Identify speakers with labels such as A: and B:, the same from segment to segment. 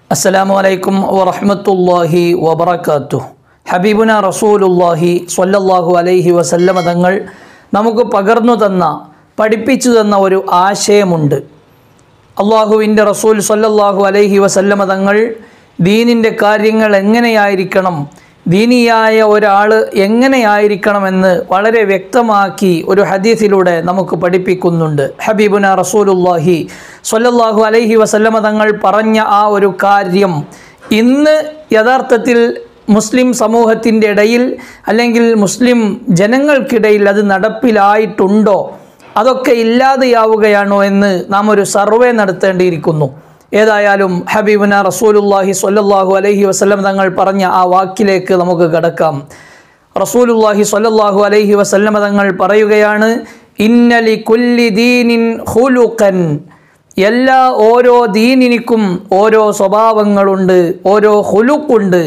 A: അസ്സലാമു അലൈക്കും വറഹ്മത്തുള്ളാഹി വബറകാതുഹു ഹബീബുന റസൂലുള്ളാഹി സ്വല്ലല്ലാഹു അലൈഹി വസല്ലമ തങ്ങൾ നമുക്ക് പകർന്നു തന്ന പഠിപ്പിച്ചു തന്ന ഒരു ആശയമുണ്ട് അള്ളാഹുവിൻ്റെ റസൂൽ സ്വല്ലല്ലാഹു അലൈഹി വസല്ലമ തങ്ങൾ ദീനിൻ്റെ കാര്യങ്ങൾ എങ്ങനെയായിരിക്കണം ദീനിയായ ഒരാൾ എങ്ങനെയായിരിക്കണമെന്ന് വളരെ വ്യക്തമാക്കി ഒരു ഹദീസിലൂടെ നമുക്ക് പഠിപ്പിക്കുന്നുണ്ട് ഹബീബുന റസൂലുല്ലാഹി സ്വല്ലല്ലാഹു അലൈഹി വസല്ലമ തങ്ങൾ പറഞ്ഞ ആ ഒരു കാര്യം ഇന്ന് യഥാർത്ഥത്തിൽ മുസ്ലിം സമൂഹത്തിൻ്റെ ഇടയിൽ അല്ലെങ്കിൽ മുസ്ലിം ജനങ്ങൾക്കിടയിൽ അത് നടപ്പിലായിട്ടുണ്ടോ അതൊക്കെ ഇല്ലാതെയാവുകയാണോ എന്ന് നാം ഒരു സർവേ നടത്തേണ്ടിയിരിക്കുന്നു ഏതായാലും ഹബീബുന റസൂലുല്ലാഹി സ്വല്ലല്ലാഹു അലൈഹി വസല്ലം തങ്ങൾ പറഞ്ഞ ആ വാക്കിലേക്ക് നമുക്ക് കടക്കാം റസൂലുല്ലാഹി സ്വല്ലല്ലാഹു അലൈഹി വസല്ലം തങ്ങൾ പറയുകയാണ് ഇന്നലി കുല്ലി ദീനിൻ ഹുലുഖൻ എല്ലാ ഓരോ ദീനിനിക്കും ഓരോ സ്വഭാവങ്ങളുണ്ട് ഓരോ ഹുലുക്കുണ്ട്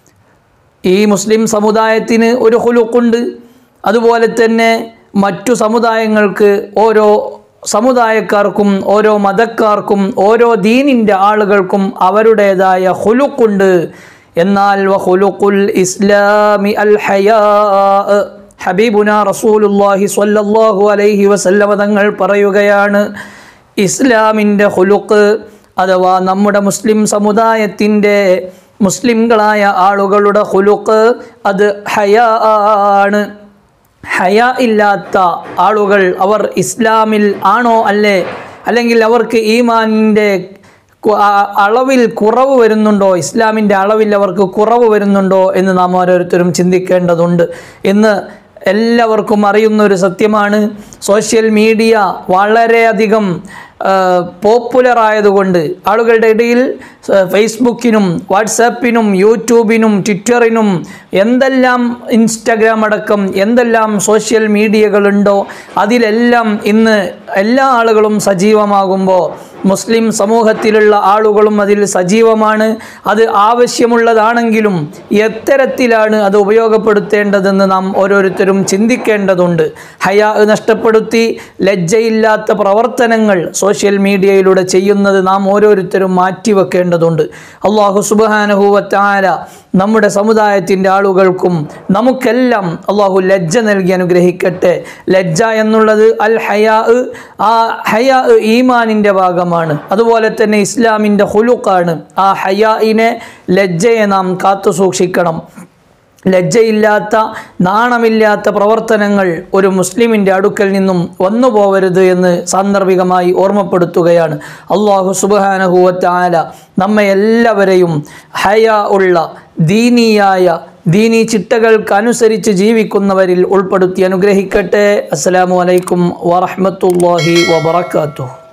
A: ഈ മുസ്ലിം സമുദായത്തിന് ഒരു ഹുലുക്കുണ്ട് അതുപോലെ തന്നെ മറ്റു സമുദായങ്ങൾക്ക് ഓരോ സമുദായക്കാർക്കും ഓരോ മതക്കാർക്കും ഓരോ ദീനിൻ്റെ ആളുകൾക്കും അവരുടേതായ ഹുലുക്കുണ്ട് എന്നാൽ വഹുലുക്കുൽ ഇസ്ലാമി അൽ ഹയാ ഹബീബുന റസൂലുല്ലാഹി സ്വല്ലല്ലാഹു അലൈഹി വസല്ലമ തങ്ങൾ പറയുകയാണ് ഇസ്ലാമിൻ്റെ ഹുലുക്ക് അഥവാ നമ്മുടെ മുസ്ലിം സമുദായത്തിൻ്റെ മുസ്ലിംകളായ ആളുകളുടെ ഹുലുക്ക് അത് ഹയാ ആണ് ഹയ ഇല്ലാത്ത ആളുകൾ അവർ ഇസ്ലാമിൽ ആണോ അല്ലേ അല്ലെങ്കിൽ അവർക്ക് ഈമാനിൻ്റെ അളവിൽ കുറവ് വരുന്നുണ്ടോ ഇസ്ലാമിൻ്റെ അളവിൽ അവർക്ക് കുറവ് വരുന്നുണ്ടോ എന്ന് നാം ഓരോരുത്തരും ചിന്തിക്കേണ്ടതുണ്ട് ഇന്ന് എല്ലാവർക്കും അറിയുന്ന ഒരു സത്യമാണ് സോഷ്യൽ മീഡിയ വളരെയധികം പോപ്പുലർ ആയതുകൊണ്ട് ആളുകളുടെ ഇടയിൽ ഫേസ്ബുക്കിനും വാട്സാപ്പിനും യൂട്യൂബിനും ട്വിറ്ററിനും എന്തെല്ലാം ഇൻസ്റ്റഗ്രാം അടക്കം എന്തെല്ലാം സോഷ്യൽ മീഡിയകളുണ്ടോ അതിലെല്ലാം ഇന്ന് എല്ലാ ആളുകളും സജീവമാകുമ്പോൾ മുസ്ലിം സമൂഹത്തിലുള്ള ആളുകളും അതിൽ സജീവമാണ് അത് ആവശ്യമുള്ളതാണെങ്കിലും എത്തരത്തിലാണ് അത് ഉപയോഗപ്പെടുത്തേണ്ടതെന്ന് നാം ഓരോരുത്തരും ചിന്തിക്കേണ്ടതുണ്ട് ഹയാ നഷ്ടപ്പെടുത്തി ലജ്ജയില്ലാത്ത പ്രവർത്തനങ്ങൾ സോഷ്യൽ മീഡിയയിലൂടെ ചെയ്യുന്നത് നാം ഓരോരുത്തരും മാറ്റിവെക്കേണ്ടതുണ്ട് അള്ളാഹു സുബാനഹുവത്താര നമ്മുടെ സമുദായത്തിൻ്റെ ആളുകൾക്കും നമുക്കെല്ലാം അള്ളാഹു ലജ്ജ നൽകി അനുഗ്രഹിക്കട്ടെ ലജ്ജ എന്നുള്ളത് അൽ ഹയാ ആ ഹയാ ഈമാനിൻ്റെ ഭാഗമാണ് അതുപോലെ തന്നെ ഇസ്ലാമിൻ്റെ ഹുലുക്കാണ് ആ ഹയായിനെ ലജ്ജയെ നാം കാത്തു സൂക്ഷിക്കണം ലജ്ജയില്ലാത്ത നാണമില്ലാത്ത പ്രവർത്തനങ്ങൾ ഒരു മുസ്ലിമിൻ്റെ അടുക്കൽ നിന്നും വന്നു പോവരുത് എന്ന് സാന്ദർഭികമായി ഓർമ്മപ്പെടുത്തുകയാണ് അള്ളാഹു സുബാനഹുവറ്റാല നമ്മെ എല്ലാവരെയും ഹയ ഉള്ള ദീനിയായ ദീനി ചിട്ടകൾക്കനുസരിച്ച് ജീവിക്കുന്നവരിൽ ഉൾപ്പെടുത്തി അനുഗ്രഹിക്കട്ടെ അസ്സലാമു അലൈക്കും വറഹമത്തല്ലാഹി വബർക്കാത്തു